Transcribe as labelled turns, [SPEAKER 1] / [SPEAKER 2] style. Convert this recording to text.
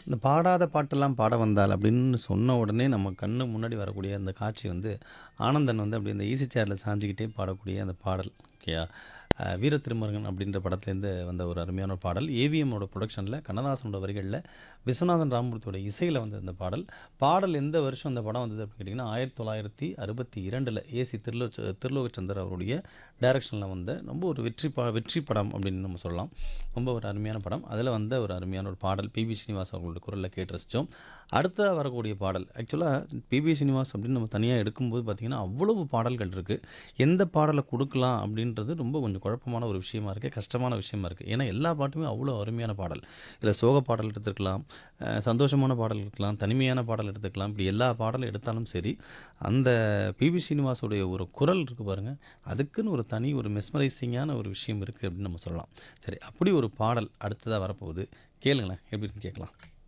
[SPEAKER 1] இந்த பாடாத பாட்டெல்லாம் பாட வந்தாள் அப்படின்னு சொன்ன உடனே நம்ம கண்ணு முன்னாடி வரக்கூடிய அந்த காட்சி வந்து ஆனந்தன் வந்து அப்படி இந்த ஈஸி சேரில் சாஞ்சிக்கிட்டே பாடக்கூடிய அந்த பாடல் ஓகேயா அஹ் வீர திருமருகன் அப்படின்ற படத்துலேருந்து வந்த ஒரு அருமையான ஒரு பாடல் ஏவிஎம்மோட ப்ரொடக்ஷனில் கண்ணதாசனோட வரிகளில் விஸ்வநாதன் ராமமூர்த்தியோட இசையில் வந்த இந்த பாடல் பாடல் எந்த வருஷம் அந்த படம் வந்தது அப்படின்னு கேட்டிங்கன்னா ஆயிரத்தி தொள்ளாயிரத்தி அறுபத்தி இரண்டில் ஏசி திருலோ திருலோகச்சந்தர் அவருடைய டைரக்ஷனில் வந்த ரொம்ப ஒரு வெற்றி பா வெற்றி படம் அப்படின்னு நம்ம சொல்லலாம் ரொம்ப ஒரு அருமையான படம் அதில் வந்த ஒரு அருமையான ஒரு பாடல் பிபி ஸ்ரீனிவாஸ் அவர்களோட குரலில் கேட்டு ரசித்தோம் அடுத்ததாக வரக்கூடிய பாடல் ஆக்சுவலாக பிபி ஸ்ரீனிவாஸ் அப்படின்னு நம்ம தனியாக எடுக்கும்போது பார்த்திங்கன்னா அவ்வளவு பாடல்கள் இருக்குது எந்த பாடலை கொடுக்கலாம் அப்படின்றது ரொம்ப கொஞ்சம் குழப்பமான ஒரு விஷயமா இருக்குது கஷ்டமான விஷயமா இருக்குது ஏன்னா எல்லா பாட்டுமே அவ்வளோ அருமையான பாடல் இதில் சோக பாடல் எடுத்துக்கலாம் அஹ் சந்தோஷமான பாடல் இருக்கலாம் தனிமையான பாடல் எடுத்துக்கலாம் இப்படி எல்லா பாடலும் எடுத்தாலும் சரி அந்த பிபி ஸ்ரீனிவாஸோடைய ஒரு குரல் இருக்குது பாருங்கள் அதுக்குன்னு ஒரு தனி ஒரு மெஸ்மரைசிங்கான ஒரு விஷயம் இருக்குது அப்படின்னு நம்ம சொல்லலாம் சரி அப்படி ஒரு பாடல் அடுத்ததாக வரப்போகுது கேளுங்களேன் எப்படின்னு கேட்கலாம்